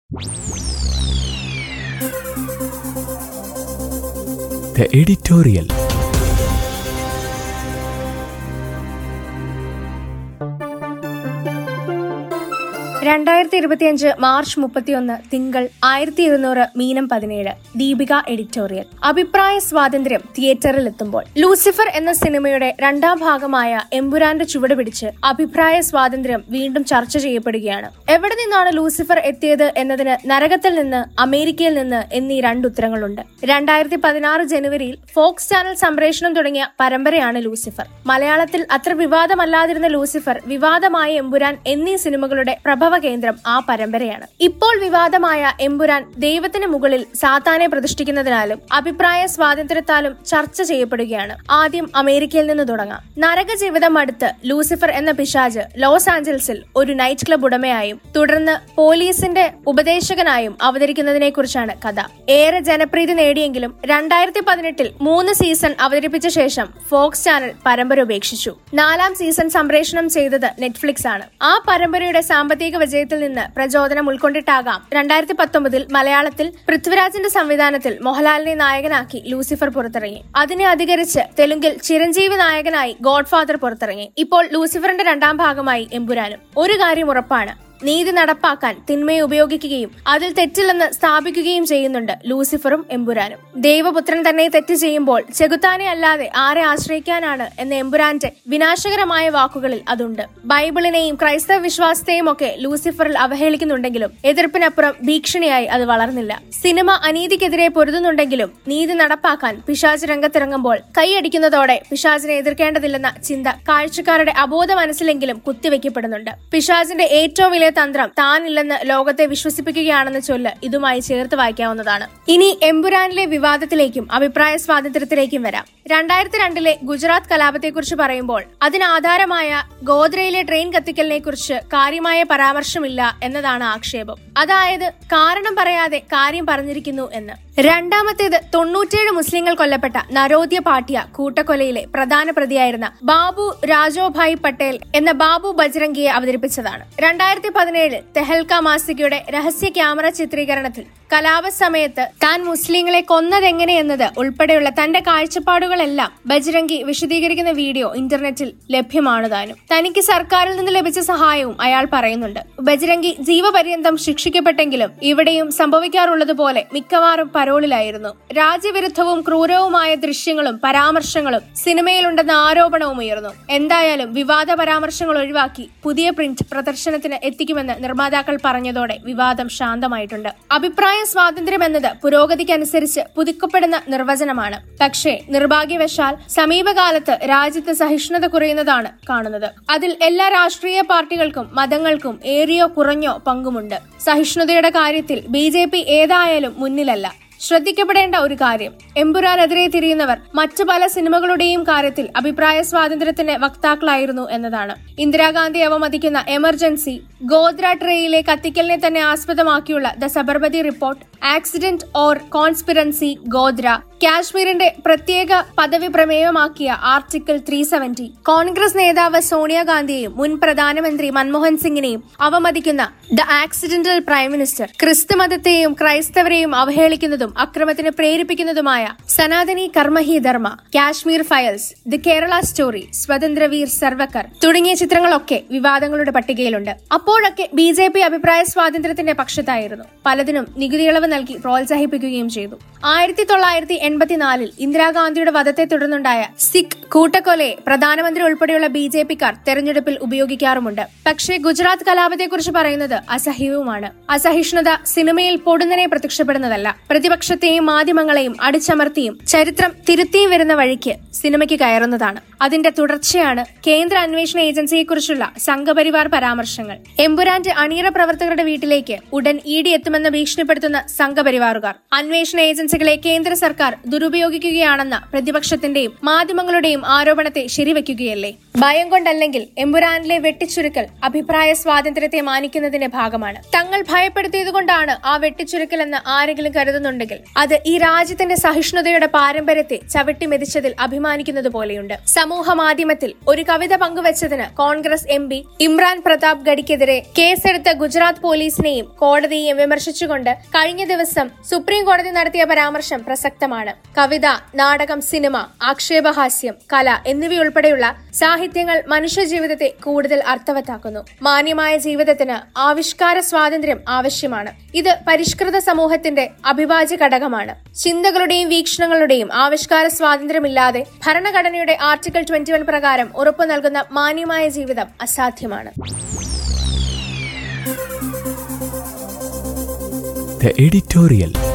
The editorial. രണ്ടായിരത്തി ഇരുപത്തിയഞ്ച് March മുപ്പത്തിയൊന്ന് തിങ്കൾ ആയിരത്തി ഇരുന്നൂറ് മീനം പതിനേഴ് ദീപിക എഡിറ്റോറിയൽ അഭിപ്രായ സ്വാതന്ത്ര്യം തിയേറ്ററിൽ എത്തുമ്പോൾ ലൂസിഫർ എന്ന സിനിമയുടെ രണ്ടാം ഭാഗമായ എമ്പുരാന്റെ ചുവട് പിടിച്ച് അഭിപ്രായ സ്വാതന്ത്ര്യം വീണ്ടും ചർച്ച ചെയ്യപ്പെടുകയാണ് എവിടെ നിന്നാണ് ലൂസിഫർ എത്തിയത് എന്നതിന് നരകത്തിൽ നിന്ന് അമേരിക്കയിൽ നിന്ന് എന്നീ രണ്ട് ഉത്തരങ്ങളുണ്ട് രണ്ടായിരത്തി പതിനാറ് ജനുവരിയിൽ ഫോക്സ് ചാനൽ സംപ്രേഷണം തുടങ്ങിയ പരമ്പരയാണ് ലൂസിഫർ മലയാളത്തിൽ അത്ര വിവാദമല്ലാതിരുന്ന ലൂസിഫർ വിവാദമായ എമ്പുരാൻ എന്നീ സിനിമകളുടെ പ്രഭവ കേന്ദ്രം ആ പരമ്പരയാണ് ഇപ്പോൾ വിവാദമായ എമ്പുരാൻ ദൈവത്തിന് മുകളിൽ സാത്താനെ പ്രതിഷ്ഠിക്കുന്നതിനാലും അഭിപ്രായ സ്വാതന്ത്ര്യത്താലും ചർച്ച ചെയ്യപ്പെടുകയാണ് ആദ്യം അമേരിക്കയിൽ നിന്ന് തുടങ്ങാം നരക ജീവിതം അടുത്ത് ലൂസിഫർ എന്ന പിശാജ് ലോസ് ആഞ്ചൽസിൽ ഒരു നൈറ്റ് ക്ലബ് ഉടമയായും തുടർന്ന് പോലീസിന്റെ ഉപദേശകനായും അവതരിക്കുന്നതിനെ കുറിച്ചാണ് കഥ ഏറെ ജനപ്രീതി നേടിയെങ്കിലും രണ്ടായിരത്തി പതിനെട്ടിൽ മൂന്ന് സീസൺ അവതരിപ്പിച്ച ശേഷം ഫോക്സ് ചാനൽ പരമ്പര ഉപേക്ഷിച്ചു നാലാം സീസൺ സംപ്രേഷണം ചെയ്തത് നെറ്റ്ഫ്ലിക്സ് ആണ് ആ പരമ്പരയുടെ സാമ്പത്തിക വിജയത്തിൽ നിന്ന് പ്രചോദനം ഉൾക്കൊണ്ടിട്ടാകാം രണ്ടായിരത്തി പത്തൊമ്പതിൽ മലയാളത്തിൽ പൃഥ്വിരാജിന്റെ സംവിധാനത്തിൽ മോഹൻലാലിനെ നായകനാക്കി ലൂസിഫർ പുറത്തിറങ്ങി അതിനെ അധികരിച്ച് തെലുങ്കിൽ ചിരഞ്ജീവി നായകനായി ഗോഡ്ഫാദർ പുറത്തിറങ്ങി ഇപ്പോൾ ലൂസിഫറിന്റെ രണ്ടാം ഭാഗമായി എമ്പുരാനും ഒരു കാര്യം ഉറപ്പാണ് നീതി നടപ്പാക്കാൻ തിന്മയെ ഉപയോഗിക്കുകയും അതിൽ തെറ്റില്ലെന്ന് സ്ഥാപിക്കുകയും ചെയ്യുന്നുണ്ട് ലൂസിഫറും എമ്പുരാനും ദൈവപുത്രൻ തന്നെ തെറ്റ് ചെയ്യുമ്പോൾ ചെകുത്താനെ അല്ലാതെ ആരെ ആശ്രയിക്കാനാണ് എന്ന എമ്പുരാന്റെ വിനാശകരമായ വാക്കുകളിൽ അതുണ്ട് ബൈബിളിനെയും ക്രൈസ്തവ വിശ്വാസത്തെയും ഒക്കെ ലൂസിഫറിൽ അവഹേളിക്കുന്നുണ്ടെങ്കിലും എതിർപ്പിനപ്പുറം ഭീഷണിയായി അത് വളർന്നില്ല സിനിമ അനീതിക്കെതിരെ പൊരുതുന്നുണ്ടെങ്കിലും നീതി നടപ്പാക്കാൻ പിശാജ് രംഗത്തിറങ്ങുമ്പോൾ കൈയടിക്കുന്നതോടെ പിശാജിനെ എതിർക്കേണ്ടതില്ലെന്ന ചിന്ത കാഴ്ചക്കാരുടെ അബോധ മനസ്സിലെങ്കിലും കുത്തിവെക്കപ്പെടുന്നുണ്ട് പിശാജിന്റെ ഏറ്റവും വലിയ തന്ത്രം താനില്ലെന്ന് ലോകത്തെ വിശ്വസിപ്പിക്കുകയാണെന്ന ചൊല്ല് ഇതുമായി ചേർത്ത് വായിക്കാവുന്നതാണ് ഇനി എമ്പുരാനിലെ വിവാദത്തിലേക്കും അഭിപ്രായ സ്വാതന്ത്ര്യത്തിലേക്കും വരാം രണ്ടായിരത്തി രണ്ടിലെ ഗുജറാത്ത് കലാപത്തെക്കുറിച്ച് പറയുമ്പോൾ അതിനാധാരമായ ഗോദ്രയിലെ ട്രെയിൻ കത്തിക്കലിനെ കുറിച്ച് കാര്യമായ പരാമർശമില്ല എന്നതാണ് ആക്ഷേപം അതായത് കാരണം പറയാതെ കാര്യം പറഞ്ഞിരിക്കുന്നു എന്ന് രണ്ടാമത്തേത് തൊണ്ണൂറ്റേഴ് മുസ്ലിങ്ങൾ കൊല്ലപ്പെട്ട നരോദ്യ പാട്ടിയ കൂട്ടക്കൊലയിലെ പ്രധാന പ്രതിയായിരുന്ന ബാബു രാജോഭായ് പട്ടേൽ എന്ന ബാബു ബജ്രംഗിയെ അവതരിപ്പിച്ചതാണ് രണ്ടായിരത്തി പതിനേഴ് തെഹൽക്ക മാസികയുടെ രഹസ്യ ക്യാമറ ചിത്രീകരണത്തിൽ കലാപ സമയത്ത് താൻ മുസ്ലിങ്ങളെ കൊന്നതെങ്ങനെയെന്നത് ഉൾപ്പെടെയുള്ള തന്റെ കാഴ്ചപ്പാടുകളെല്ലാം ബജ്രംഗി വിശദീകരിക്കുന്ന വീഡിയോ ഇന്റർനെറ്റിൽ ലഭ്യമാണ് താനും തനിക്ക് സർക്കാരിൽ നിന്ന് ലഭിച്ച സഹായവും അയാൾ പറയുന്നുണ്ട് ബജ്രംഗി ജീവപര്യന്തം ശിക്ഷിക്കപ്പെട്ടെങ്കിലും ഇവിടെയും സംഭവിക്കാറുള്ളതുപോലെ മിക്കവാറും പരോളിലായിരുന്നു രാജ്യവിരുദ്ധവും ക്രൂരവുമായ ദൃശ്യങ്ങളും പരാമർശങ്ങളും സിനിമയിലുണ്ടെന്ന ആരോപണവും ഉയർന്നു എന്തായാലും വിവാദ പരാമർശങ്ങൾ ഒഴിവാക്കി പുതിയ പ്രിന്റ് പ്രദർശനത്തിന് എത്തിക്കുമെന്ന് നിർമ്മാതാക്കൾ പറഞ്ഞതോടെ വിവാദം ശാന്തമായിട്ടുണ്ട് അഭിപ്രായ സ്വാതന്ത്ര്യം എന്നത് പുരോഗതിക്കനുസരിച്ച് പുതുക്കപ്പെടുന്ന നിർവചനമാണ് പക്ഷേ നിർഭാഗ്യവശാൽ സമീപകാലത്ത് രാജ്യത്ത് സഹിഷ്ണുത കുറയുന്നതാണ് കാണുന്നത് അതിൽ എല്ലാ രാഷ്ട്രീയ പാർട്ടികൾക്കും മതങ്ങൾക്കും ഏറിയോ കുറഞ്ഞോ പങ്കുമുണ്ട് സഹിഷ്ണുതയുടെ കാര്യത്തിൽ ബി ഏതായാലും മുന്നിലല്ല ശ്രദ്ധിക്കപ്പെടേണ്ട ഒരു കാര്യം എമ്പുരാനെതിരെ തിരിയുന്നവർ മറ്റു പല സിനിമകളുടെയും കാര്യത്തിൽ അഭിപ്രായ സ്വാതന്ത്ര്യത്തിന്റെ വക്താക്കളായിരുന്നു എന്നതാണ് ഇന്ദിരാഗാന്ധി അവമതിക്കുന്ന എമർജൻസി ഗോദ്ര ട്രെയിലെ കത്തിക്കലിനെ തന്നെ ആസ്പദമാക്കിയുള്ള the Sabarmati report accident or conspiracy Godhra കാശ്മീരിന്റെ പ്രത്യേക പദവി പ്രമേയമാക്കിയ ആർട്ടിക്കിൾ ത്രീ സെവന്റി കോൺഗ്രസ് നേതാവ് സോണിയാഗാന്ധിയെയും മുൻ പ്രധാനമന്ത്രി Manmohan സിംഗിനെയും അവമതിക്കുന്ന the accidental prime minister ക്രിസ്തുമതത്തെയും ക്രൈസ്തവരെയും അവഹേളിക്കുന്നതും അക്രമത്തിന് പ്രേരിപ്പിക്കുന്നതുമായ സനാതനി കർമ്മഹി ധർമ്മ Kashmir files the Kerala story സ്വതന്ത്രവീർ സർവക്കർ തുടങ്ങിയ ചിത്രങ്ങളൊക്കെ വിവാദങ്ങളുടെ പട്ടികയിലുണ്ട് അപ്പോഴൊക്കെ ബി ജെ പി അഭിപ്രായ സ്വാതന്ത്ര്യത്തിന്റെ പക്ഷത്തായിരുന്നു പലതിനും നികുതിയിളവ് നൽകി പ്രോത്സാഹിപ്പിക്കുകയും ചെയ്തു ആയിരത്തി തൊള്ളായിരത്തി എൺപത്തിനാലിൽ ഇന്ദിരാഗാന്ധിയുടെ വധത്തെ തുടർന്നുണ്ടായ സിഖ് കൂട്ടക്കൊലയെ പ്രധാനമന്ത്രി ഉൾപ്പെടെയുള്ള ബി ജെ പിക്കാർ തെരഞ്ഞെടുപ്പിൽ ഉപയോഗിക്കാറുമുണ്ട് പക്ഷേ ഗുജറാത്ത് കലാപത്തെക്കുറിച്ച് പറയുന്നത് അസഹ്യവുമാണ് അസഹിഷ്ണുത സിനിമയിൽ പൊടുന്നനെ പ്രത്യക്ഷപ്പെടുന്നതല്ല പ്രതിപക്ഷത്തെയും മാധ്യമങ്ങളെയും അടിച്ചമർത്തിയും ചരിത്രം തിരുത്തിയും വരുന്ന വഴിക്ക് സിനിമയ്ക്ക് കയറുന്നതാണ് അതിന്റെ തുടർച്ചയാണ് കേന്ദ്ര അന്വേഷണ ഏജൻസിയെക്കുറിച്ചുള്ള സംഘപരിവാർ പരാമർശങ്ങൾ എമ്പുരാന്റെ അണിയറ പ്രവർത്തകരുടെ വീട്ടിലേക്ക് ഉടൻ ഇ ഡി എത്തുമെന്ന് ഭീഷണിപ്പെടുത്തുന്ന സംഘപരിവാറുകാർ അന്വേഷണ ഏജൻസി ഏജൻസികളെ കേന്ദ്ര സർക്കാർ ദുരുപയോഗിക്കുകയാണെന്ന പ്രതിപക്ഷത്തിന്റെയും മാധ്യമങ്ങളുടെയും ആരോപണത്തെ ശരിവെക്കുകയല്ലേ ഭയം കൊണ്ടല്ലെങ്കിൽ എമ്പുരാനിലെ വെട്ടിച്ചുരുക്കൽ അഭിപ്രായ സ്വാതന്ത്ര്യത്തെ മാനിക്കുന്നതിന്റെ ഭാഗമാണ് തങ്ങൾ ഭയപ്പെടുത്തിയതുകൊണ്ടാണ് ആ വെട്ടിച്ചുരുക്കൽ എന്ന് ആരെങ്കിലും കരുതുന്നുണ്ടെങ്കിൽ അത് ഈ രാജ്യത്തിന്റെ സഹിഷ്ണുതയുടെ പാരമ്പര്യത്തെ ചവിട്ടിമെതിച്ചതിൽ അഭിമാനിക്കുന്നത് പോലെയുണ്ട് സമൂഹ മാധ്യമത്തിൽ ഒരു കവിത പങ്കുവച്ചതിന് കോൺഗ്രസ് എം പി ഇമ്രാൻ പ്രതാപ് ഗഡിക്കെതിരെ കേസെടുത്ത ഗുജറാത്ത് പോലീസിനെയും കോടതിയെയും വിമർശിച്ചുകൊണ്ട് കഴിഞ്ഞ ദിവസം സുപ്രീം കോടതി നടത്തിയ പരാമർശം പ്രസക്തമാണ് കവിത നാടകം സിനിമ ആക്ഷേപഹാസ്യം കല എന്നിവയുൾപ്പെടെയുള്ള സാഹിത്യങ്ങൾ മനുഷ്യജീവിതത്തെ കൂടുതൽ അർത്ഥവത്താക്കുന്നു മാന്യമായ ജീവിതത്തിന് ആവിഷ്കാര സ്വാതന്ത്ര്യം ആവശ്യമാണ് ഇത് പരിഷ്കൃത സമൂഹത്തിന്റെ അഭിവാജ്യ ഘടകമാണ് ചിന്തകളുടെയും വീക്ഷണങ്ങളുടെയും ആവിഷ്കാര സ്വാതന്ത്ര്യമില്ലാതെ ഭരണഘടനയുടെ ആർട്ടിക്കിൾ ട്വന്റി വൺ പ്രകാരം ഉറപ്പു നൽകുന്ന മാന്യമായ ജീവിതം അസാധ്യമാണ് The editorial.